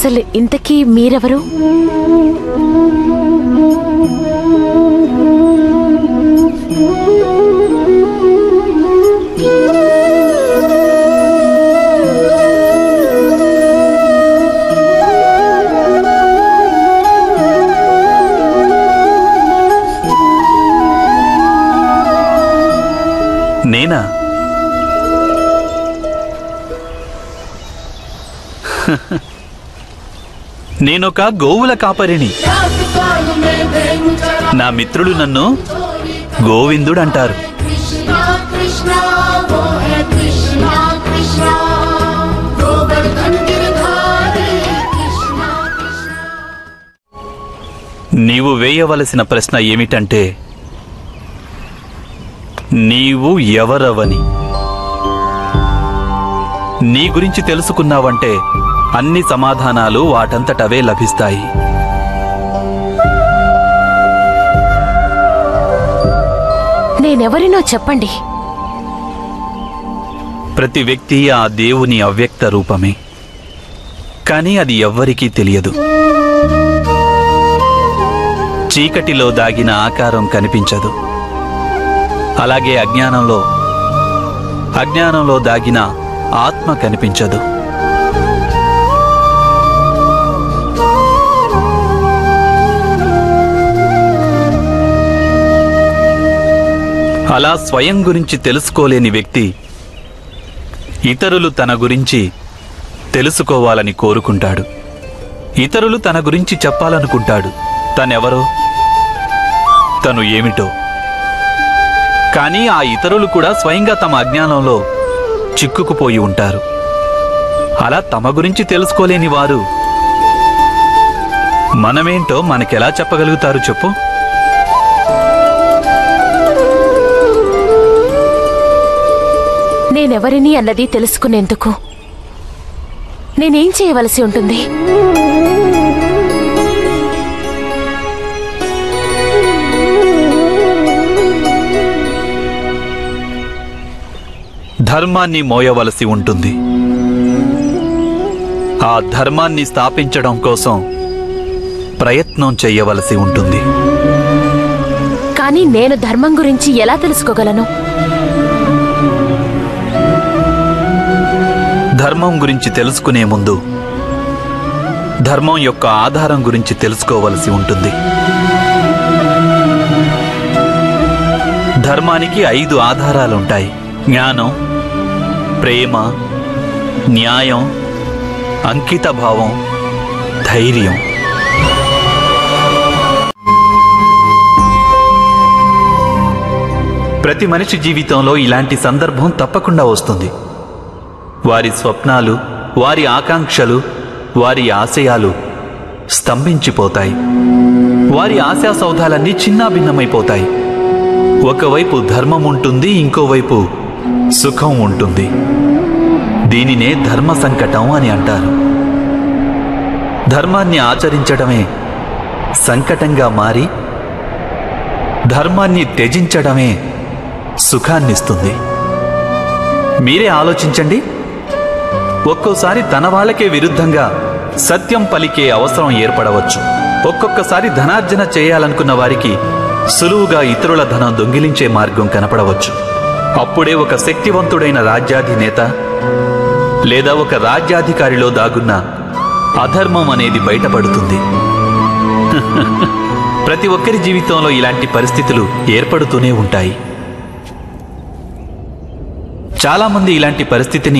అసలు ఇంతకీ మీరెవరు నేనా నేనొక గోవుల కాపరిని నా మిత్రులు నన్ను గోవిందుడు అంటారు कृष्णा कृष्णा वो है कृष्णा कृष्णा गोवर्धन गिरधारी कृष्णा कृष्णा నీవు వేయవలసిన ప్రశ్న ఏమిటంటే నీవు ఎవరవని నీ గురించి తెలుసుకున్నావంటే అన్ని సమాధానాలు వాటంతటవే లభిస్తాయి నేనెవరినో చెప్పండి ప్రతి వ్యక్తి ఆ దేవుని అవ్యక్త రూపమే కానీ అది ఎవ్వరికీ తెలియదు చీకటిలో దాగిన ఆకారం కనిపించదు అలాగే అజ్ఞానంలో అజ్ఞానంలో దాగిన ఆత్మ కనిపించదు అలా స్వయం గురించి తెలుసుకోలేని వ్యక్తి ఇతరులు తన గురించి తెలుసుకోవాలని కోరుకుంటాడు ఇతరులు తన గురించి చెప్పాలనుకుంటాడు తనెవరో తను ఏమిటో కానీ ఆ ఇతరులు కూడా స్వయంగా తమ అజ్ఞానంలో చిక్కుకుపోయి ఉంటారు అలా తమ గురించి తెలుసుకోలేని వారు మనమేంటో మనకెలా చెప్పగలుగుతారు చెప్పు నేనెవరిని అన్నది తెలుసుకునేందుకు నేనేం చేయవలసి ఉంటుంది ధర్మాన్ని మోయవలసి ఉంటుంది ఆ ధర్మాన్ని స్థాపించడం కోసం ప్రయత్నం చేయవలసి ఉంటుంది కానీ నేను ధర్మం గురించి ఎలా తెలుసుకోగలను ధర్మం గురించి తెలుసుకునే ముందు ధర్మం యొక్క ఆధారం గురించి తెలుసుకోవలసి ఉంటుంది ధర్మానికి ఐదు ఆధారాలుంటాయి జ్ఞానం ప్రేమ న్యాయం అంకిత భావం ధైర్యం ప్రతి మనిషి జీవితంలో ఇలాంటి సందర్భం తప్పకుండా వస్తుంది వారి స్వప్నాలు వారి ఆకాంక్షలు వారి ఆశయాలు స్తంభించిపోతాయి వారి ఆశా సౌధాలన్నీ చిన్నాభిన్నమైపోతాయి ఒకవైపు ధర్మం ఉంటుంది ఇంకోవైపు సుఖం ఉంటుంది దీనినే ధర్మ సంకటం అని అంటారు ధర్మాన్ని ఆచరించడమే సంకటంగా మారి ధర్మాన్ని త్యజించడమే సుఖాన్నిస్తుంది మీరే ఆలోచించండి ఒక్కోసారి తన వాళ్ళకే విరుద్ధంగా సత్యం పలికే అవసరం ఏర్పడవచ్చు ఒక్కొక్కసారి ధనార్జన చేయాలనుకున్న వారికి సులువుగా ఇతరుల ధనం దొంగిలించే మార్గం కనపడవచ్చు అప్పుడే ఒక శక్తివంతుడైన రాజ్యాధినేత లేదా ఒక రాజ్యాధికారిలో దాగున్న అధర్మం అనేది బయటపడుతుంది ప్రతి ఒక్కరి జీవితంలో ఇలాంటి పరిస్థితులు ఏర్పడుతూనే ఉంటాయి చాలామంది ఇలాంటి పరిస్థితిని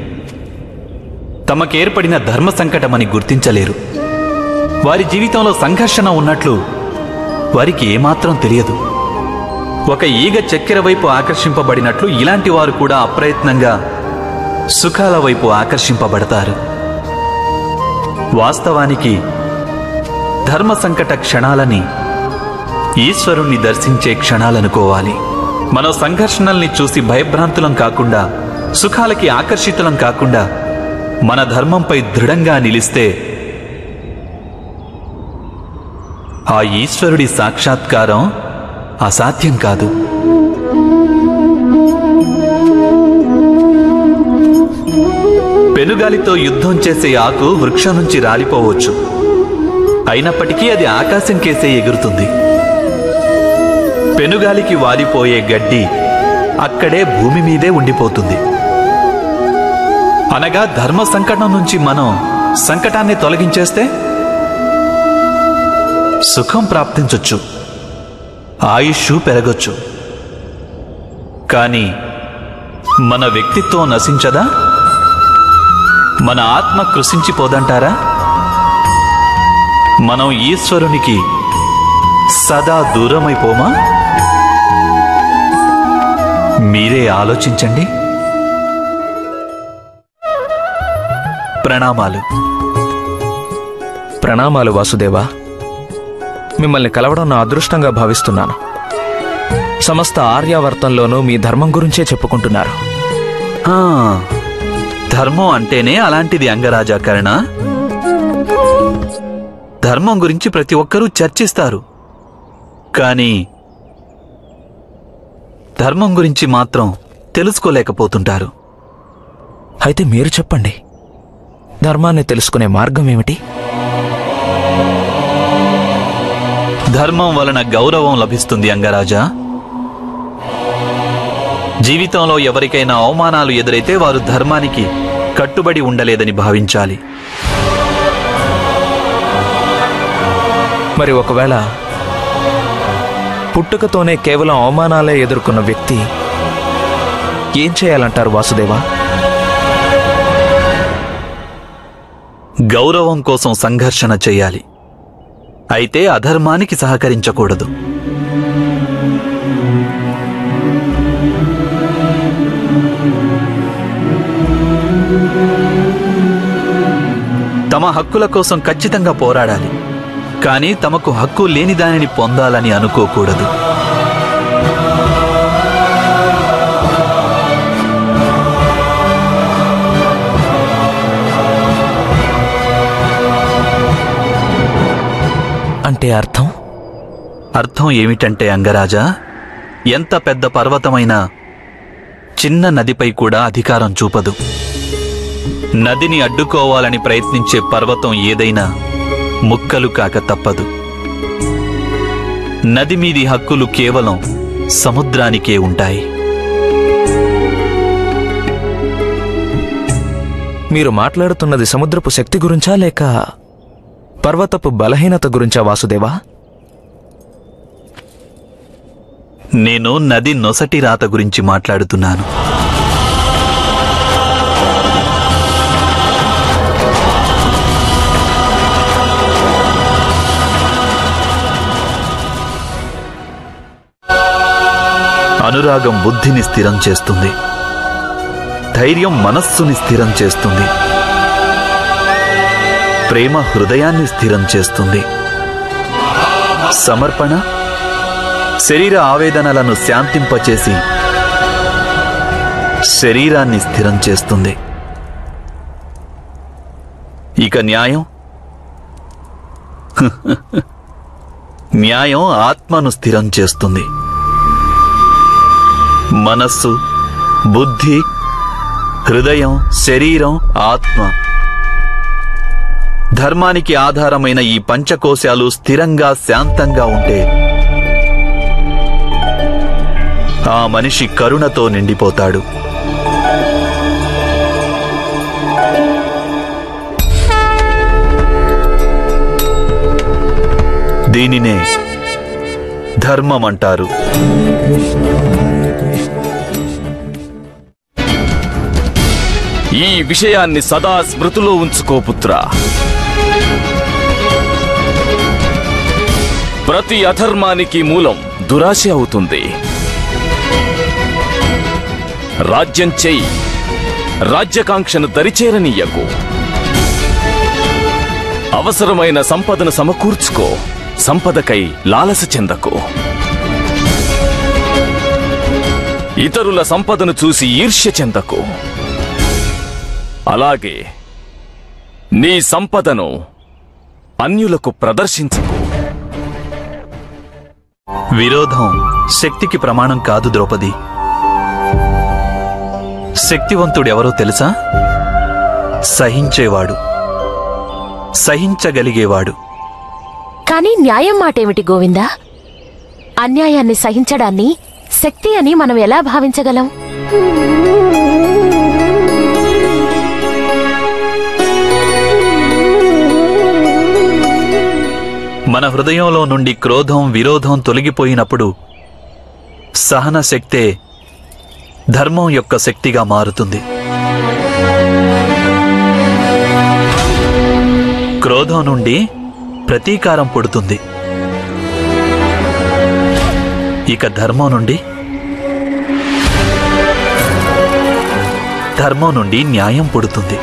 తమకేర్పడిన ధర్మ సంకటమని గుర్తించలేరు వారి జీవితంలో సంఘర్షణ ఉన్నట్లు వారికి ఏమాత్రం తెలియదు ఒక ఈగ చక్కెర వైపు ఆకర్షింపబడినట్లు ఇలాంటి వారు కూడా అప్రయత్నంగా సుఖాల వైపు ఆకర్షింపబడతారు వాస్తవానికి ధర్మ సంకట క్షణాలని ఈశ్వరుణ్ణి దర్శించే క్షణాలనుకోవాలి మనం సంఘర్షణల్ని చూసి భయభ్రాంతులం కాకుండా సుఖాలకి ఆకర్షితులం కాకుండా మన ధర్మంపై దృఢంగా నిలిస్తే ఆ ఈశ్వరుడి సాక్షాత్కారం అసాధ్యం కాదు పెనుగాలితో యుద్ధం చేసే ఆకు వృక్షం నుంచి రాలిపోవచ్చు అయినప్పటికీ అది ఆకాశం కేసే ఎగురుతుంది పెనుగాలికి వాలిపోయే గడ్డి అక్కడే భూమి మీదే ఉండిపోతుంది అనగా ధర్మ సంకటం నుంచి మనం సంకటాన్ని తొలగించేస్తే సుఖం ప్రాప్తించొచ్చు ఆయుష్ పెరగొచ్చు కానీ మన వ్యక్తిత్వం నశించదా మన ఆత్మ కృషించిపోదంటారా మనం ఈశ్వరునికి సదా దూరమైపోమా మీరే ఆలోచించండి ప్రణామాలు ప్రణామాలు వాసుదేవా మిమ్మల్ని కలవడం నా అదృష్టంగా భావిస్తున్నాను సమస్త ఆర్యావర్తంలోనూ మీ ధర్మం గురించే చెప్పుకుంటున్నారు ఆ, ధర్మం అంటేనే అలాంటిది అంగరాజాకరణ ధర్మం గురించి ప్రతి ఒక్కరూ చర్చిస్తారు కానీ ధర్మం గురించి మాత్రం తెలుసుకోలేకపోతుంటారు అయితే మీరు చెప్పండి ధర్మాన్ని తెలుసుకునే మార్గం ఏమిటి ధర్మం వలన గౌరవం లభిస్తుంది అంగరాజా జీవితంలో ఎవరికైనా అవమానాలు ఎదురైతే వారు ధర్మానికి కట్టుబడి ఉండలేదని భావించాలి మరి ఒకవేళ పుట్టుకతోనే కేవలం అవమానాలే ఎదుర్కొన్న వ్యక్తి ఏం చేయాలంటారు వాసుదేవా గౌరవం కోసం సంఘర్షణ చేయాలి అయితే అధర్మానికి సహకరించకూడదు తమ హక్కుల కోసం ఖచ్చితంగా పోరాడాలి కానీ తమకు హక్కు లేని దానిని పొందాలని అనుకోకూడదు అంటే అర్థం అర్థం ఏమిటంటే అంగరాజా ఎంత పెద్ద పర్వతమైనా చిన్న నదిపై కూడా అధికారం చూపదు నదిని అడ్డుకోవాలని ప్రయత్నించే పర్వతం ఏదైనా ముక్కలు కాక తప్పదు నది మీది హక్కులు కేవలం సముద్రానికే ఉంటాయి మీరు మాట్లాడుతున్నది సముద్రపు శక్తి గురించా లేక పర్వతపు బలహీనత గురించా వాసుదేవా నేను నది నొసటి రాత గురించి మాట్లాడుతున్నాను అనురాగం బుద్ధిని స్థిరం చేస్తుంది ధైర్యం మనస్సుని స్థిరం చేస్తుంది ప్రేమ హృదయాన్ని స్థిరం చేస్తుంది సమర్పణ శరీర ఆవేదనలను శాంతింపచేసి శరీరాన్ని స్థిరం చేస్తుంది ఇక న్యాయం న్యాయం ఆత్మను స్థిరం చేస్తుంది మనస్సు బుద్ధి హృదయం శరీరం ఆత్మ ధర్మానికి ఆధారమైన ఈ పంచకోశాలు స్థిరంగా శాంతంగా ఉంటే ఆ మనిషి కరుణతో నిండిపోతాడు దీనినే ధర్మం అంటారు ఈ విషయాన్ని సదా స్మృతిలో ఉంచుకో పుత్రా ప్రతి అధర్మానికి మూలం దురాశ అవుతుంది రాజ్యం చెయ్యి రాజ్యకాంక్షను దరిచేరనీయకు అవసరమైన సంపదను సమకూర్చుకో సంపదకై లాలస చెందకు ఇతరుల సంపదను చూసి ఈర్ష్య చెందకు అలాగే నీ సంపదను అన్యులకు ప్రదర్శించకు విరోధం శక్తికి ప్రమాణం కాదు ద్రౌపది శక్తివంతుడెవరో తెలుసా సహించేవాడు సహించగలిగేవాడు కానీ న్యాయం మాటేమిటి గోవిందా అన్యాయాన్ని సహించడాన్ని శక్తి అని మనం ఎలా భావించగలం మన హృదయంలో నుండి క్రోధం విరోధం తొలగిపోయినప్పుడు సహన శక్తే ధర్మం యొక్క శక్తిగా మారుతుంది క్రోధం నుండి ప్రతీకారం పుడుతుంది ఇక ధర్మం నుండి ధర్మం నుండి న్యాయం పుడుతుంది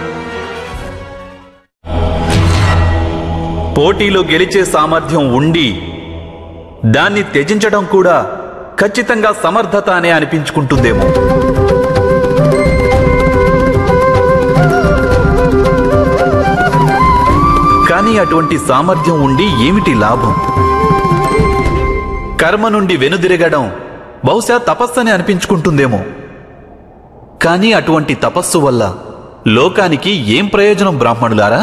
పోటీలో గెలిచే సామర్థ్యం ఉండి దాన్ని త్యజించడం కూడా ఖచ్చితంగా సమర్థత అనే అనిపించుకుంటుందేమో కానీ అటువంటి సామర్థ్యం ఉండి ఏమిటి లాభం కర్మ నుండి వెనుదిరగడం బహుశా తపస్సని అనిపించుకుంటుందేమో కానీ అటువంటి తపస్సు వల్ల లోకానికి ఏం ప్రయోజనం బ్రాహ్మణులారా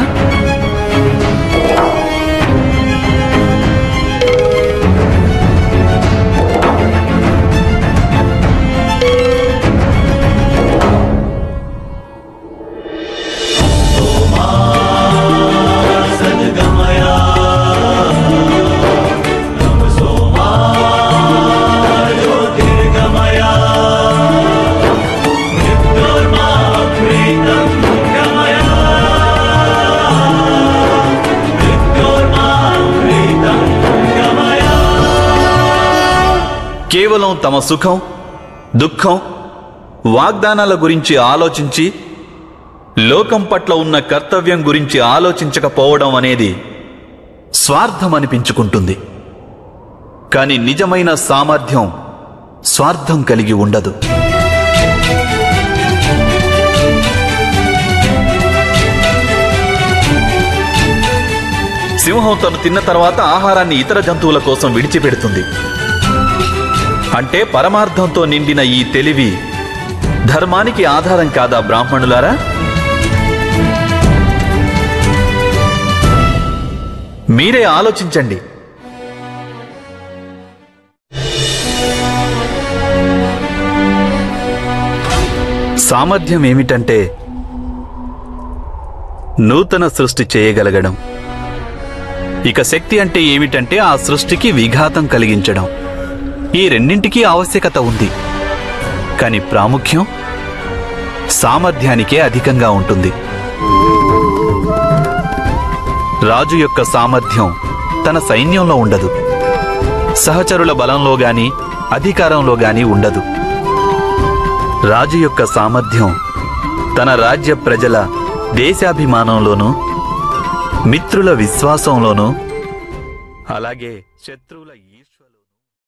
కేవలం తమ సుఖం దుఃఖం వాగ్దానాల గురించి ఆలోచించి లోకం పట్ల ఉన్న కర్తవ్యం గురించి ఆలోచించకపోవడం అనేది స్వార్థం అనిపించుకుంటుంది కానీ నిజమైన సామర్థ్యం స్వార్థం కలిగి ఉండదు సింహం తను తిన్న తర్వాత ఆహారాన్ని ఇతర జంతువుల కోసం విడిచిపెడుతుంది అంటే పరమార్థంతో నిండిన ఈ తెలివి ధర్మానికి ఆధారం కాదా బ్రాహ్మణులారా మీరే ఆలోచించండి సామర్థ్యం ఏమిటంటే నూతన సృష్టి చేయగలగడం ఇక శక్తి అంటే ఏమిటంటే ఆ సృష్టికి విఘాతం కలిగించడం ఈ రెండింటికీ ఆవశ్యకత ఉంది కానీ ప్రాముఖ్యం సామర్థ్యానికే అధికంగా ఉంటుంది రాజు యొక్క సామర్థ్యం తన సైన్యంలో ఉండదు సహచరుల బలంలో గాని అధికారంలో గాని ఉండదు రాజు యొక్క సామర్థ్యం తన రాజ్య ప్రజల దేశాభిమానంలోనూ మిత్రుల విశ్వాసంలోనూ అలాగే శత్రువుల